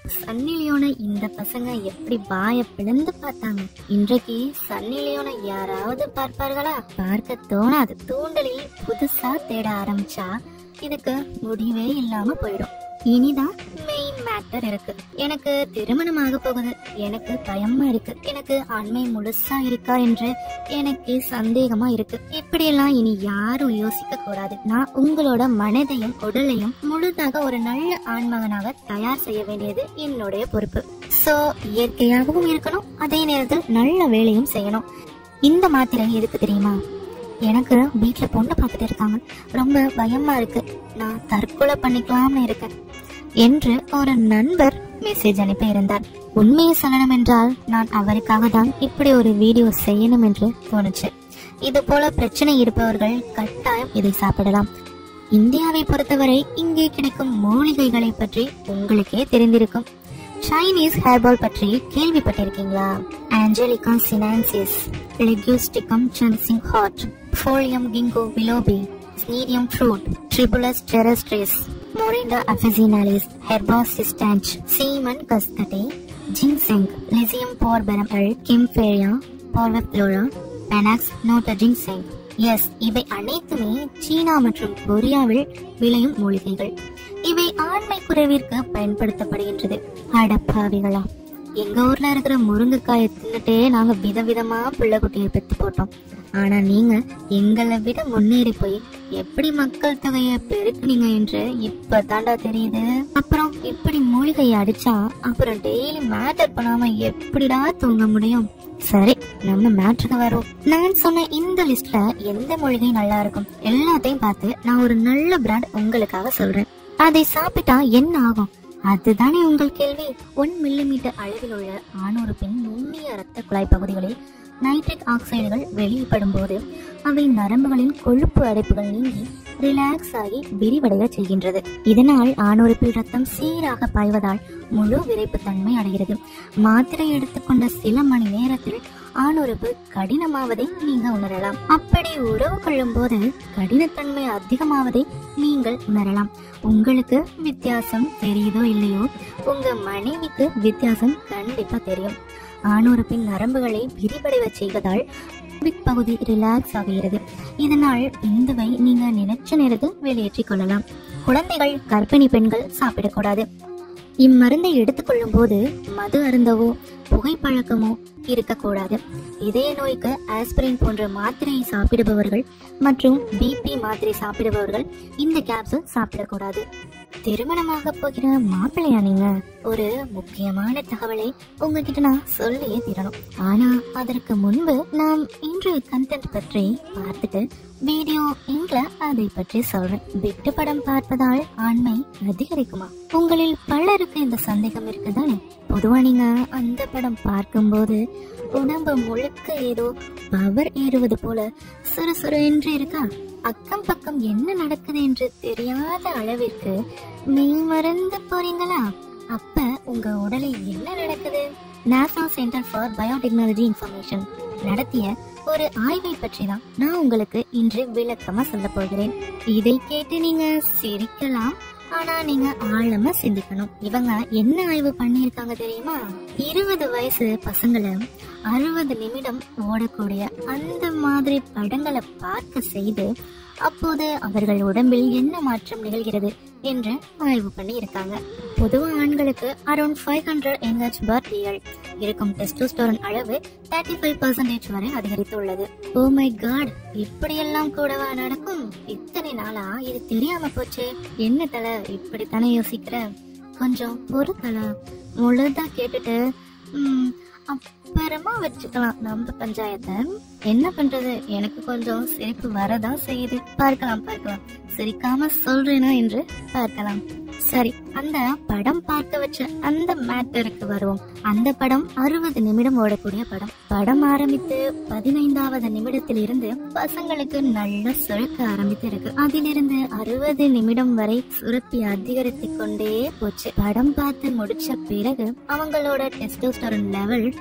சன்னி லியோனை இந்த பசங்க எப்படி வாய பிளந்து பார்த்தாங்க இன்றைக்கு சன்னி லியோனை யாராவது பார்ப்பார்களா பார்க்க தோணாது தூண்டலில் புதுசா தேட ஆரம்பிச்சா இதுக்கு முடிவே இல்லாம போயிடும் இனிதான் மெயின் மேட்டர் இருக்கு எனக்கு திருமணமாக போகுது எனக்கு பயமா இருக்கு எனக்கு ஆண்மை முழுசா இருக்கா என்று எனக்கு சந்தேகமா இருக்கு இப்படியெல்லாம் இனி யாரும் யோசிக்க கூடாது நான் உங்களோட மனதையும் உடலையும் முழுதாக ஒரு நல்ல ஆண்மகனாக தயார் செய்ய வேண்டியது என்னுடைய பொறுப்பு சோ இயற்கையாகவும் இருக்கணும் அதே நேரத்தில் நல்ல வேலையும் செய்யணும் இந்த மாத்திரை எதுக்கு தெரியுமா எனக்கு வீட்டுல பொண்ணு பார்த்துட்டு இருக்காங்க ரொம்ப பயமா இருக்கு நான் தற்கொலை பண்ணிக்கலாம்னு இருக்கேன் என்று ஒரு நண்பர் மெசேஜ் அனுப்பி இருந்தார் உண்மையை சொல்லணும் என்றால் நான் அவருக்காக தான் இப்படி ஒரு வீடியோ செய்யணும் என்று தோணுச்சு இது போல பிரச்சனை இருப்பவர்கள் கட்டாயம் இதை சாப்பிடலாம் இந்தியாவை பொறுத்தவரை இங்கே கிடைக்கும் மூலிகைகளை பற்றி உங்களுக்கே தெரிந்திருக்கும் சைனீஸ் ஹேர்பால் பற்றி கேள்விப்பட்டிருக்கீங்களா ஆஞ்சலிகா சினான்சிஸ் லெக்யூஸ்டிகம் சன்சிங் ஹாட் ஃபோலியம் கிங்கோ பிலோபி ஸ்னீடியம் ஃப்ரூட் ட்ரிபுலஸ் டெரஸ்ட்ரிஸ் மொரிண்டா அஃபிசினாலிஸ் ஹெர்பாசிஸ்டான்ச் சீமன் கஸ்கட்டே ஜின்செங் லிசியம் போர்பெரம் எல் கிம்ஃபேரியா போர்வெப்ளோரா பெனாக்ஸ் நோட்ட ஜின்செங் எஸ் இவை அனைத்துமே சீனா மற்றும் கொரியாவில் விளையும் மூலிகைகள் இவை ஆண்மை குறைவிற்கு பயன்படுத்தப்படுகின்றது அடப்பாவிகளா எங்க ஊர்ல இருக்கிற முருங்கைக்காயை தின்னுட்டே நாங்க விதவிதமா பிள்ளை குட்டியை பெத்து போட்டோம் ஆனா நீங்க எங்களை விட முன்னேறி போய் எப்படி மக்கள் தொகையை பெருக்குனீங்க என்று இப்பதாண்டா தெரியுது அப்புறம் இப்படி மூலிகையை அடிச்சா அப்புறம் டெய்லி மேட்டர் பண்ணாம எப்படிடா தூங்க முடியும் சரி நம்ம மேட்ருக்கு வரோம் நான் சொன்ன இந்த லிஸ்ட்ல எந்த மூலிகை நல்லா இருக்கும் எல்லாத்தையும் பார்த்து நான் ஒரு நல்ல பிராண்ட் உங்களுக்காக சொல்றேன் அதை சாப்பிட்டா என்ன ஆகும் அதுதானே உங்கள் கேள்வி ஒன் மில்லிமீட்டர் அளவில் உள்ள ஆணுறுப்பின் நுண்ணிய இரத்த குழாய் பகுதிகளில் நைட்ரிக் ஆக்சைடுகள் வெளியிடப்படும் போது அவை நரம்புகளின் கொழுப்பு அடைப்புகள் நீங்கி ரிலாக்ஸ் ஆகி விரிவடைய செய்கின்றது இதனால் ஆணுறுப்பில் ரத்தம் சீராக பாய்வதால் முழு விரைப்புத்தன்மை அடைகிறது மாத்திரை எடுத்துக்கொண்ட சில மணி நேரத்தில் ஆணுறுப்பு கடினமாவதை நீங்க உணரலாம் அப்படி உறவு கொள்ளும் போது கடினத்தன்மை அதிகமாவதை நீங்கள் உணரலாம் உங்களுக்கு வித்தியாசம் தெரியுதோ இல்லையோ உங்க மனைவிக்கு வித்தியாசம் கண்டிப்பா தெரியும் ஆணுறுப்பின் நரம்புகளை விரிவடைய செய்வதால் பிக் பகுதி ரிலாக்ஸ் ஆகிறது இதனால் விந்துவை நீங்க நினைச்ச நேரத்தில் வெளியேற்றிக் கொள்ளலாம் குழந்தைகள் கர்ப்பிணி பெண்கள் சாப்பிடக்கூடாது இம்மருந்தை எடுத்துக்கொள்ளும் போது மது அருந்தவோ புகைப்பழக்கமோ இருக்கக்கூடாது இதய நோய்க்கு ஆஸ்பிரின் போன்ற மாத்திரையை சாப்பிடுபவர்கள் மற்றும் பிபி மாத்திரை சாப்பிடுபவர்கள் இந்த கேப்சூல் சாப்பிடக்கூடாது திருமணமாக போகிற மாப்பிள்ளையா நீங்க ஒரு முக்கியமான தகவலை உங்ககிட்ட நான் சொல்லியே தீரணும் ஆனா அதற்கு முன்பு நாம் இன்றைய கண்டென்ட் பற்றி பார்த்துட்டு வீடியோ இங்ல அதை பற்றி சொல்றேன் விட்டு படம் பார்ப்பதால் ஆண்மை அதிகரிக்குமா உங்களில் பலருக்கு இந்த சந்தேகம் இருக்குதானே பொதுவா நீங்க அந்த படம் பார்க்கும்போது உடம்பு முழுக்க ஏதோ பவர் ஏறுவது போல சுறுசுறு என்று இருக்கா அக்கம் பக்கம் என்ன நடக்குது என்று தெரியாத அளவிற்கு மெய் மறந்து போறீங்களா அப்ப உங்க உடலில் என்ன நடக்குது NASA centre for biotechnology information நடத்திய ஒரு ஆய்வை பற்றி தான் நான் உங்களுக்கு இன்று விளக்கமா சொல்ல போகிறேன் இதை கேட்டு நீங்க சிரிக்கலாம் ஆனா நீங்க ஆழமா சிந்திக்கணும் இவங்க என்ன ஆய்வு பண்ணியிருக்காங்க தெரியுமா இருபது வயசு பசங்களை அறுபது நிமிடம் ஓடக்கூடிய அந்த மாதிரி படங்களை பார்க்க செய்து அப்போது அவர்கள் உடம்பில் என்ன மாற்றம் நிகழ்கிறது என்று ஆய்வு பண்ணி இருக்காங்க பொதுவா ஆண்களுக்கு அரௌண்ட் ஃபைவ் ஹண்ட்ரட் என்ஹெச் பர் ரியல் இருக்கும் டெஸ்டோஸ்டோரன் அளவு தேர்ட்டி ஃபைவ் பர்சன்டேஜ் வரை அதிகரித்துள்ளது ஓ மை காட் இப்படியெல்லாம் கூடவா நடக்கும் இத்தனை நாளா இது தெரியாம போச்சு என்ன தல இப்படித்தானே யோசிக்கிற கொஞ்சம் பொறுத்தல முழுதா கேட்டுட்டு ம், அப்புறமா வச்சுக்கலாம் நம்ம பஞ்சாயத்தை என்ன பண்றது எனக்கு கொஞ்சம் சிரிப்பு வரதான் செய்யுது பார்க்கலாம் பார்க்கலாம் சிரிக்காம சொல்றேனா என்று பார்க்கலாம் சரி அந்த படம் பார்க்க வச்ச அந்த மேட்டருக்கு வருவோம் அந்த படம் அறுபது நிமிடம் ஓடக்கூடிய படம் படம் ஆரம்பித்து பதினைந்தாவது நிமிடத்தில் இருந்து பசங்களுக்கு நல்ல சுரக்க ஆரம்பித்து இருக்கு அதிலிருந்து அறுபது நிமிடம் வரை சுரப்பி அதிகரித்து கொண்டே போச்சு படம் பார்த்து முடிச்ச பிறகு அவங்களோட testosterone level six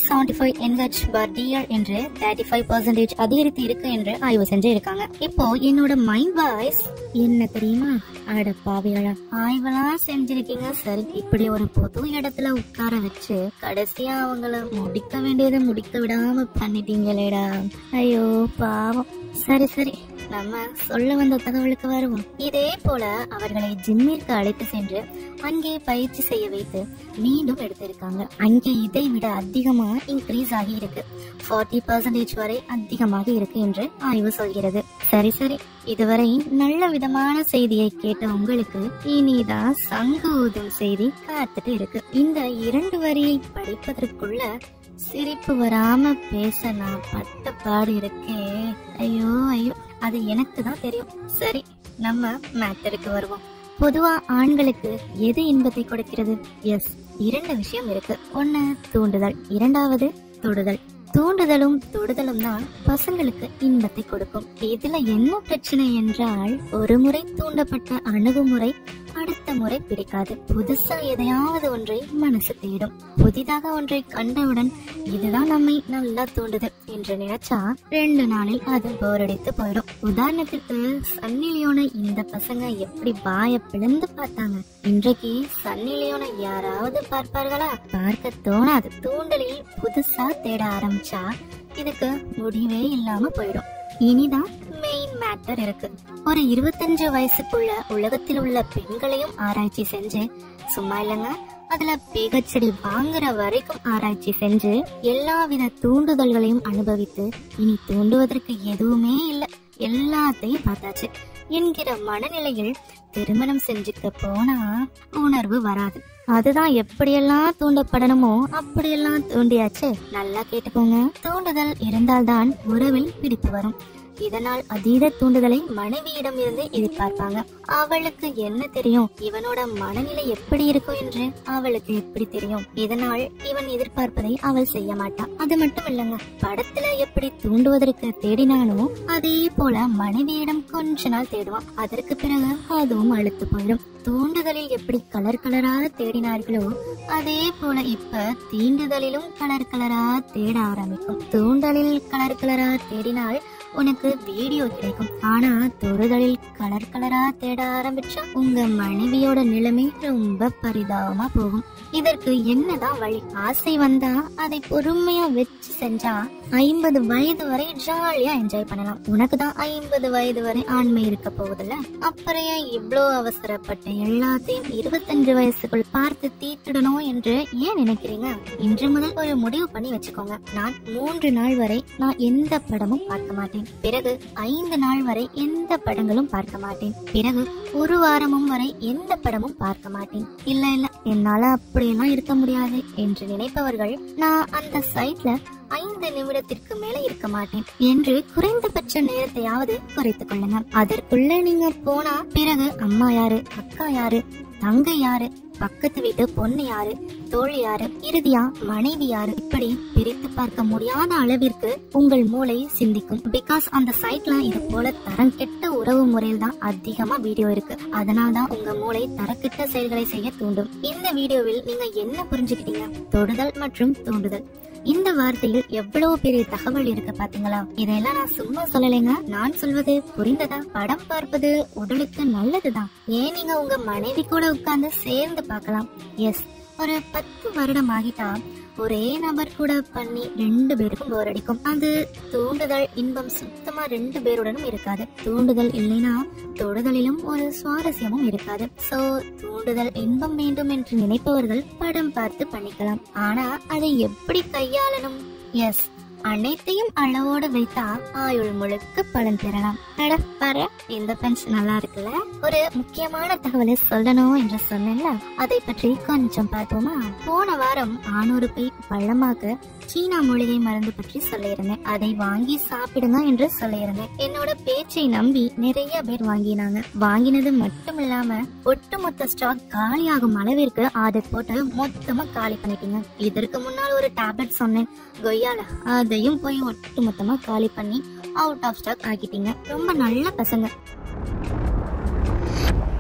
seventy five என்ஹெச் பர் டிஆர் என்று தேர்ட்டி ஃபைவ் பர்சன்டேஜ் அதிகரித்து இருக்கு என்று ஆய்வு செஞ்சு இருக்காங்க இப்போ என்னோட மைண்ட் வாய்ஸ் என்ன தெரியுமா அட பாவிகளா ஆய்வெல்லாம் செஞ்சிருக்கீங்க சரி இப்படி ஒரு பொது இடத்துல உட்கார வச்சு கடைசியா அவங்கள முடிக்க வேண்டியதை முடிக்க விடாம பண்ணிட்டீங்களேடா ஐயோ பாவம் சரி சரி நம்ம சொல்ல வந்த தகவலுக்கு வருவோம் இதே போல அவர்களை ஜிம்மிற்கு அழைத்து சென்று அங்கே பயிற்சி செய்ய வைத்து மீண்டும் எடுத்திருக்காங்க அங்கே இதை விட அதிகமா இன்க்ரீஸ் ஆகி இருக்கு ஃபார்ட்டி பர்சன்டேஜ் வரை அதிகமாக இருக்கு என்று ஆய்வு சொல்கிறது சரி சரி இதுவரை நல்ல விதமான செய்தியை கேட்ட உங்களுக்கு இனிதான் சங்கு ஊதும் செய்தி காத்துட்டு இருக்கு இந்த இரண்டு வரியை படிப்பதற்குள்ள சிரிப்பு வராம பேச நான் பட்ட பாடு இருக்கே ஐயோ ஐயோ அது எனக்கு தான் தெரியும் சரி நம்ம மேட்டருக்கு வருவோம் பொதுவா ஆண்களுக்கு எது இன்பத்தை கொடுக்கிறது எஸ் இரண்டு விஷயம் இருக்கு ஒண்ணு தூண்டுதல் இரண்டாவது தொடுதல் தூண்டுதலும் தொடுதலும் தான் பசங்களுக்கு இன்பத்தை கொடுக்கும் இதுல என்ன பிரச்சனை என்றால் ஒரு முறை தூண்டப்பட்ட அணுகுமுறை அடுத்த முறை பிடிக்காது புதுசா எதையாவது ஒன்றை மனசு தேடும் புதிதாக ஒன்றை கண்டவுடன் இதுதான் நம்மை நல்லா தூண்டுது என்று நினைச்சா ரெண்டு நாளில் அது போரடித்து போயிடும் உதாரணத்துக்கு சன்னி லியோனை இந்த பசங்க எப்படி வாய பிளந்து பார்த்தாங்க இன்றைக்கு சன்னி லியோனை யாராவது பார்ப்பார்களா பார்க்க தோணாது தூண்டலில் புதுசா தேட ஆரம்பிச்சா இதுக்கு முடிவே இல்லாம போயிடும் இனிதான் மெயின் மேட்டர் இருக்கு ஒரு இருபத்தஞ்சு வயசுக்குள்ள உலகத்தில் உள்ள பெண்களையும் ஆராய்ச்சி செஞ்சு சும்மா இல்லைங்க அதுல பேகச்செடி வாங்குற வரைக்கும் ஆராய்ச்சி செஞ்சு எல்லாவித தூண்டுதல்களையும் அனுபவித்து இனி தூண்டுவதற்கு எதுவுமே இல்லை எல்லாத்தையும் பார்த்தாச்சு என்கிற மனநிலையில் திருமணம் செஞ்சுக்க போனா உணர்வு வராது அதுதான் எப்படியெல்லாம் தூண்டப்படணுமோ அப்படியெல்லாம் தூண்டியாச்சு நல்லா கேட்டுக்கோங்க தூண்டுதல் இருந்தால்தான் உறவில் பிடிப்பு வரும் இதனால் அதீத தூண்டுதலை மனைவியிடம் இருந்து எதிர்பார்ப்பாங்க அவளுக்கு என்ன தெரியும் இவனோட மனநிலை எப்படி இருக்கும் என்று அவளுக்கு எப்படி தெரியும் இதனால் இவன் எதிர்பார்ப்பதை அவள் செய்ய மாட்டான் அது மட்டும் இல்லைங்க படத்துல எப்படி தூண்டுவதற்கு தேடினானோ அதே போல மனைவியிடம் கொஞ்ச நாள் தேடுவான் அதற்கு பிறகு அதுவும் அழுத்து போயிடும் தூண்டுதலில் எப்படி கலர் கலரா தேடினார்களோ அதே போல இப்ப தீண்டுதலிலும் கலர் கலரா தேட ஆரம்பிக்கும் தூண்டலில் கலர் கலரா தேடினால் உனக்கு வீடியோ கிடைக்கும் ஆனா தொடுதலில் கலர் கலரா தேட ஆரம்பிச்சா உங்க மனைவியோட நிலைமை ரொம்ப பரிதாபமா போகும் இதற்கு என்னதான் வழி ஆசை வந்தா அதை பொறுமையா வச்சு செஞ்சா ஐம்பது வயது வரை ஜாலியா என்ஜாய் பண்ணலாம் உனக்கு தான் ஐம்பது வயது வரை ஆண்மை இருக்க போகுதுல்ல அப்புறம் ஏன் இவ்ளோ அவசரப்பட்ட எல்லாத்தையும் இருபத்தஞ்சு வயசுக்குள் பார்த்து தீர்த்திடணும் என்று ஏன் நினைக்கிறீங்க இன்று முதல் ஒரு முடிவு பண்ணி வச்சுக்கோங்க நான் மூன்று நாள் வரை நான் எந்த படமும் பார்க்க மாட்டேன் பிறகு ஐந்து நாள் வரை எந்த படங்களும் பார்க்க மாட்டேன் பிறகு ஒரு வாரமும் வரை எந்த படமும் பார்க்க மாட்டேன் இல்ல இல்ல என்னால அப்படியெல்லாம் இருக்க முடியாது என்று நினைப்பவர்கள் நான் அந்த சைட்ல ஐந்து நிமிடத்திற்கு மேல இருக்க மாட்டேன் என்று குறைந்தபட்ச நேரத்தையாவது குறைத்துக் கொள்ளுங்க அதற்குள்ள நீங்க போனா பிறகு அம்மா யாரு அக்கா யாரு தங்கை யாரு பக்கத்து வீட்டு பொண்ணு யாரு தோழி யாரு இறுதியா மனைவி யாரு இப்படி பிரித்து பார்க்க முடியாத அளவிற்கு உங்கள் மூளை சிந்திக்கும் பிகாஸ் அந்த சைட்ல இது போல தரம் கெட்ட உறவு முறையில் தான் அதிகமா வீடியோ இருக்கு அதனால தான் உங்க மூளை தரக்கெட்ட செயல்களை செய்ய தூண்டும் இந்த வீடியோவில் நீங்க என்ன புரிஞ்சுக்கிட்டீங்க தொடுதல் மற்றும் தூண்டுதல் இந்த வார்த்தையில் எவ்வளவு பெரிய தகவல் இருக்கு பாத்தீங்களா இதெல்லாம் நான் சும்மா சொல்லலைங்க நான் சொல்வது புரிந்ததா படம் பார்ப்பது உடலுக்கு நல்லதுதான் ஏன் நீங்க உங்க மனைவி கூட உட்கார்ந்து சேர்ந்து பார்க்கலாம் எஸ் ஒரு பத்து வருடம் ஆகிட்டா ஒரே நபர் கூட பண்ணி ரெண்டு பேருக்கும் போர் அடிக்கும் அது தூண்டுதல் இன்பம் சுத்தமா ரெண்டு பேருடனும் இருக்காது தூண்டுதல் இல்லைன்னா தொடுதலிலும் ஒரு சுவாரஸ்யமும் இருக்காது சோ தூண்டுதல் இன்பம் வேண்டும் என்று நினைப்பவர்கள் படம் பார்த்து பண்ணிக்கலாம் ஆனா அதை எப்படி கையாளணும் எஸ் அனைத்தையும் அளவோடு வைத்தா ஆயுள் முழுக்க பலன் பெறலாம் அட பாரு இந்த பென்ஸ் நல்லா இருக்குல்ல ஒரு முக்கியமான தகவலை சொல்லணும் என்று சொன்னேன்ல அதை பற்றி கொஞ்சம் பார்ப்போமா போன வாரம் ஆணூறு பை பள்ளமாக்க சீனா மூலிகை மருந்து பற்றி சொல்லியிருந்தேன் அதை வாங்கி சாப்பிடுங்க என்று சொல்லியிருந்தேன் என்னோட பேச்சை நம்பி நிறைய பேர் வாங்கினாங்க வாங்கினது மட்டும் இல்லாம ஒட்டுமொத்த ஸ்டாக் காலியாகும் அளவிற்கு ஆர்டர் போட்டு மொத்தமா காலி பண்ணிட்டீங்க இதற்கு முன்னால் ஒரு டேப்லெட் சொன்னேன் கொய்யால அதையும் போய் ஒட்டு மொத்தமா காலி பண்ணி அவுட் ஆஃப் ஸ்டாக் ஆக்கிட்டீங்க ரொம்ப நல்ல பசங்க